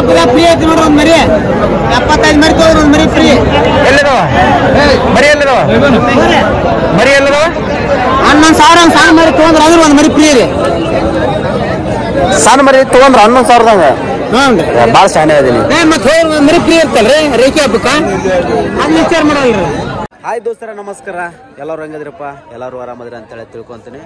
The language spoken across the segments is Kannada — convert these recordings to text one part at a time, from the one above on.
ಹಬ್ಬದ ಫ್ರೀ ಐತಿ ನೋಡ್ರಿ ಒಂದ್ ಮರಿ ಎಪ್ಪತ್ತೈದು ಮರಿ ತಗೋರಿ ಒಂದ್ ಮರಿ ಫ್ರೀ ಎಲ್ಲಿದಾವ ಮರಿ ಎಲ್ಲಿದಾವ ಮರಿ ಎಲ್ಲಿದಾವ ಹನ್ನೊಂದು ಸಾವಿರ ಒಂದ್ ಸಣ್ಣ ಮರಿ ತಗೊಂಡ್ರ ಅದ್ರ ಒಂದ್ ಮರಿ ಫ್ರೀ ರೀ ಸಣ್ಣ ಮರಿ ತಗೊಂಡ್ರ ಹನ್ನೊಂದು ಸಾವಿರದಂಗ ಹ್ಞೂ ಭಾಳ ಶಾನೆ ಅದೀನಿ ಏ ಮತ್ತೆ ಹೋಗಿ ಒಂದ್ ಮರಿ ಫ್ರೀ ಇರ್ತಲ್ರಿ ರೇಖೆ ಹಬ್ಬಕ್ಕ ಅದ್ ವಿಚಾರ ಮಾಡಲ್ರಿ ಹಾಯ್ ದೋಸ್ತರ ನಮಸ್ಕಾರ ಎಲ್ಲರೂ ಹೆಂಗದ್ರಪ್ಪ ಎಲ್ಲರೂ ಆರಾಮದ್ರಿ ಅಂತೇಳಿ ತಿಳ್ಕೊಂತೀನಿ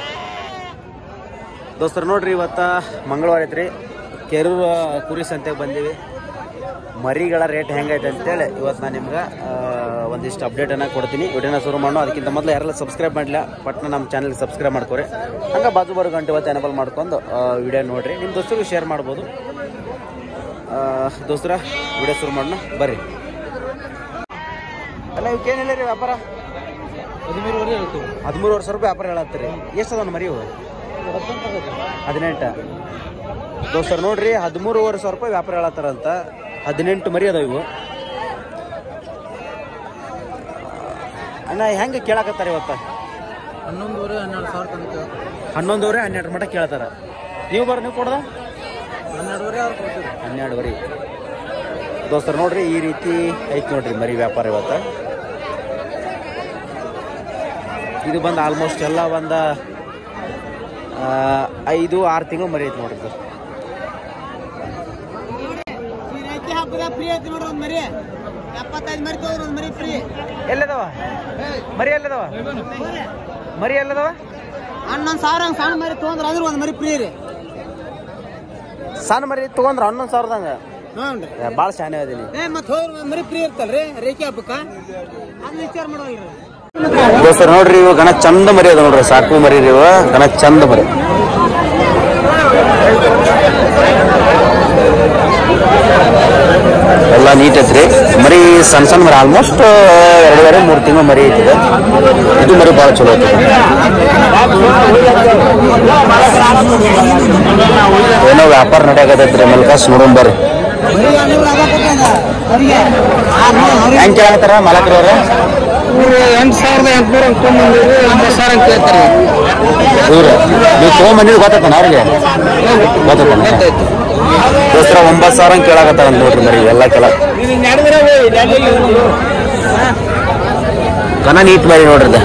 ದೋಸ್ತರು ನೋಡ್ರಿ ಇವತ್ತ ಮಂಗಳವಾರ ಐತ್ರಿ ಕೆರೂರು ಕುರಿ ಸಂತೆಗೆ ಬಂದೀವಿ ಮರಿಗಳ ರೇಟ್ ಹೆಂಗೈತೆ ಅಂತೇಳಿ ಇವತ್ತು ನಾನು ನಿಮ್ಗೆ ಒಂದಿಷ್ಟು ಅಪ್ಡೇಟನ್ನು ಕೊಡ್ತೀನಿ ವಿಡಿಯೋನ ಶುರು ಮಾಡೋ ಅದಕ್ಕಿಂತ ಮೊದಲು ಯಾರೆಲ್ಲ ಸಬ್ಸ್ಕ್ರೈಬ್ ಮಾಡಲಿಲ್ಲ ಪಟ್ನ ನಮ್ಮ ಚಾನಲ್ಗೆ ಸಬ್ಸ್ಕ್ರೈಬ್ ಮಾಡ್ಕೊರಿ ಹಂಗೆ ಬಾಜು ಬರೋ ಗಂಟೆ ಇವತ್ತು ಎನಬಲ್ ಮಾಡ್ಕೊಂಡು ವಿಡಿಯೋ ನೋಡ್ರಿ ನಿಮ್ಮ ದೋಸ್ತರಿಗೂ ಶೇರ್ ಮಾಡ್ಬೋದು ಆ, ದೋಸ್ತರ ವಿಡಿಯೋ ಶುರು ಮಾಡೋಣ ಬರ್ರಿ ಅಲ್ಲ ಇವಕ್ಕೇನಿಲ್ಲ ರೀ ವ್ಯಾಪಾರ ಹದಿಮೂರುವರೆ ಹೇಳ್ತೀವಿ ಹದಿಮೂರು ವರ್ಷ ರೂಪಾಯಿ ವ್ಯಾಪಾರ ಹೇಳತ್ತೀರಿ ಎಷ್ಟು ಅದಾವ ಮರಿ ಇವು ಹದಿನೆಂಟ ದೋಸ್ತರ್ ನೋಡ್ರಿ ಹದಿಮೂರುವರೆ ಸಾವಿರ ರೂಪಾಯಿ ವ್ಯಾಪಾರ ಹೇಳತ್ತಾರಂತ ಹದಿನೆಂಟು ಮರಿ ಅದಾವ ಇವು ಅಣ್ಣ ಹೆಂಗೆ ಕೇಳಕತ್ತಾರ ಇವತ್ತ ಹನ್ನೊಂದುವರೆ ಹನ್ನೆರಡು ಸಾವಿರ ತನಕ ಹನ್ನೊಂದುವರೆ ಹನ್ನೆರಡು ಮಟ್ಟ ಕೇಳ್ತಾರ ನೀವು ಬರ ನೀವು ಕೊಡದ ಹನ್ನೆರಡುವರೆ ಅವ್ರು ಕೊಡ್ತೀವಿ ಹನ್ನೆರಡುವರೆ ದೋಸ್ತರ್ ನೋಡ್ರಿ ಈ ರೀತಿ ಐತಿ ನೋಡ್ರಿ ಮರಿ ವ್ಯಾಪಾರ ಇವತ್ತ ಇದು ಬಂದು ಆಲ್ಮೋಸ್ಟ್ ಎಲ್ಲ ಒಂದು ಆ, ಐದು ಆರು ತಿಂಗಳು ಮರಿ ಐತಿ ನೋಡ್ರಿ ಇದು. ಈ ರೇಖೆ ಹಬ್ಬದ ಫ್ರೀ ಐತಿ ನೋಡ್ರಿ ಒಂದ್ ಮರಿ ಎಪ್ಪತ್ತೈದು ಮರಿ ತಗೋರಿ ಒಂದ್ ಮರಿ ಫ್ರೀ ಎಲ್ಲದವ ಮರಿ ಎಲ್ಲದವ ಮರಿ ಎಲ್ಲದವ ಹನ್ನೊಂದು ಸಾವಿರ ಹಂಗ್ ಸಣ್ಣ ಮರಿ ತಗೊಂಡ್ರ ಅದ್ರ ಒಂದ್ ಮರಿ ಫ್ರೀ ರೀ ಸಣ್ಣ ಮರಿ ತಗೊಂಡ್ರ ಹನ್ನೊಂದು ಸಾವಿರದಂಗ ಹ್ಞೂ ರೀ ಭಾಳ ಶಾನೆ ಅದೀನಿ ಏ ಮತ್ತೆ ಹೋಗಿ ಒಂದ್ ಮರಿ ಫ್ರೀ ಇರ್ತಲ್ರಿ ರೇಖೆ ಹಬ್ಬಕ್ಕ ಅದ್ ವಿಚಾರ ಮಾಡಲ್ರಿ ದೋಸ್ತರ್ ನೋಡ್ರಿ ಇವು ಗಣ ಚಂದ ಮರಿ ಅದ ನೋಡ್ರಿ ಸಾಕು ಮರಿ ರೀ ಇವ ಗಣ ಚಂದ ಮರಿ ಎಲ್ಲ ನೀಟ್ ಐತ್ರಿ ಮರಿ ಸಣ್ಣ ಸಣ್ಣ ಮರಿ ಆಲ್ಮೋಸ್ಟ್ ಎರಡೂವರೆ ಮೂರು ತಿಂಗಳು ಮರಿ ಐತಿದೆ ಇದು ಮರಿ ಭಾಳ ಚಲೋ ಐತಿ ಏನೋ ವ್ಯಾಪಾರ ನಡೆಯಕತ್ತೈತ್ರಿ ಮಲ್ಕಾಸ್ ನೋಡೋಣ ಬರ್ರಿ ಹೆಂಗ್ ಕೇಳತ್ತಾರ ಮಾಲಕರವ್ರ ಎಂಟು ಸಾವಿರದ ಎಂಟುನೂರ ತೊಗೊಂಬಂದಿರಿ ಒಂಬತ್ತು ಸಾವಿರ ಅಂತ ಕೇಳ್ತಾರೆ ಇವ್ರ ನೀವು ತೊಗೊಂಬಂದಿದ್ದು ಗೊತ್ತಾತನ ಅವ್ರಿಗೆ ಗೊತ್ತಾತನ ದೋಸ್ತರ ಒಂಬತ್ತು ಸಾವಿರ ಕೇಳಾಕತ್ತಾರ ಅಂತ ನೋಡ್ರಿ ಮರಿ ಎಲ್ಲ ಕೆಲ ಕನ ನೀಟ್ ಮರಿ ನೋಡ್ರಿ ಇದು.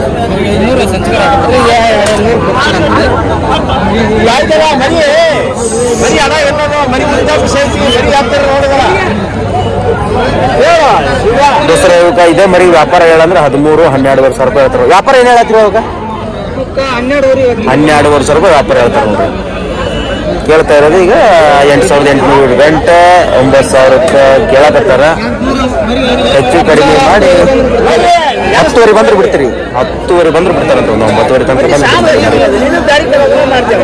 ದೋಸ್ತರ ಇವಕ್ಕ ಇದೇ ಮರಿ ವ್ಯಾಪಾರ ಹೇಳಂದ್ರೆ ಹದಿಮೂರು ಹನ್ನೆರಡು ಸಾವಿರ ರೂಪಾಯಿ ಹೇಳ್ತಾರೆ ವ್ಯಾಪಾರ ಏನ್ ಹೇಳತ್ರಿ ಅವಾಗ ಹನ್ನೆರಡುವರೆ ಹನ್ನೆರಡು ವರ್ಷ ರೂಪಾಯಿ ವ್ಯಾಪಾರ ಹೇಳ್ತಾರೆ ನೋಡ್ರಿ ಕೇಳ್ತಾ ಇರೋದು ಈಗ ಎಂಟು ಸಾವಿರದ ಎಂಟುನೂರು ಗಂಟೆ ಒಂಬತ್ತು ಸಾವಿರಕ್ಕೆ ಕೇಳಕತ್ತಾರ ಹೆಚ್ಚು ಕಡಿಮೆ ಮಾಡಿ ಹತ್ತುವರೆ ಬಂದ್ರೆ ಬಿಡ್ತೀರಿ ಹತ್ತುವರೆ ಬಂದ್ರೆ ಬಿಡ್ತಾರಂತ ಒಂದು ಒಂಬತ್ತುವರೆ ತನಕ ಬಂದು ಬಿಡ್ತಾರೆ.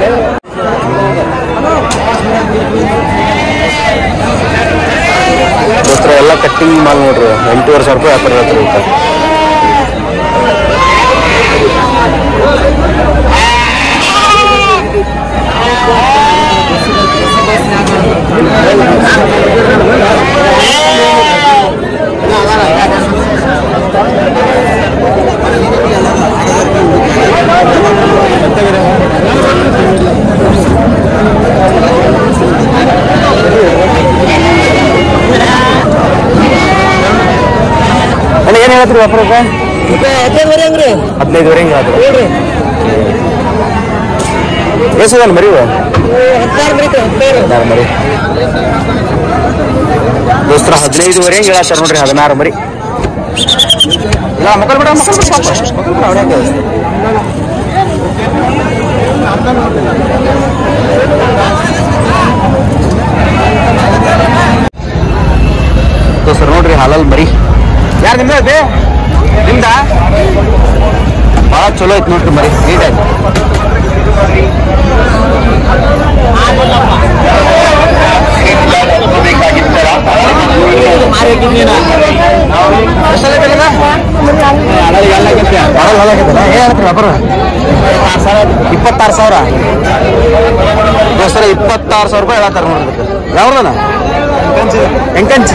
ದೋಸ್ತರ ಎಲ್ಲ ಕಟ್ಟಿಂಗ್ ಮಾಲ್ ನೋಡ್ರಿ ಎಂಟೂವರೆ ಸಾವಿರ ರೂಪಾಯಿ ವ್ಯಾಪಾರ ಹೇಳ್ತಾರೆ ಇವಕ್ಕೆ ಅಣ್ಣ ಏನು ಹೇಳ್ತೀರಿ ವ್ಯಾಪಾರಕ್ಕೆ ಹದಿನೈದುವರೆ ಹಂಗ್ರಿ ಹದಿನೈದುವರೆ ಹಿಂಗೆ ಹೇಳ್ತೀರಿ ಎಷ್ಟು ಮರಿ ಇವು? ಹತ್ತಾರು ಮರಿ ಹದಿನೈದು ಹದಿನಾರು ಮರಿ ದೋಸ್ತರ ಹದಿನೈದುವರೆ ಹಿಂಗೆ ಹೇಳತ್ತಾರ ನೋಡ್ರಿ ಹದಿನಾರು ಮರಿ ಇಲ್ಲ ಮಕ್ಕಳು ಬಿಡ ಮಕ್ಕಳು ಬಿಡ ಮಕ್ಕಳು ಬಿಡ ಅವ್ರ್ಯಾಕೆ? ದೋಸ್ತರ ನೋಡ್ರಿ ಹಾಲಲ್ ಮರಿ ಯಾರು ನಿಮ್ದ ಬೇ ನಿಮ್ದ ಭಾಳ ಚಲೋ ಐತಿ ನೋಡ್ರಿ ಮರಿ ನೀಟ್ ಐತಿ ಇಪ್ಪತ್ತಾರು ಸಾವಿರ ದೋಸ್ತರ ಇಪ್ಪತ್ತಾರು ಸಾವಿರ ರೂಪಾಯಿ ಹೇಳತ್ತಾರ ನೋಡ್ರಿ ಇದಕ್ಕೆ ಯಾವ್ದನ ಎಂಕಂಚಿ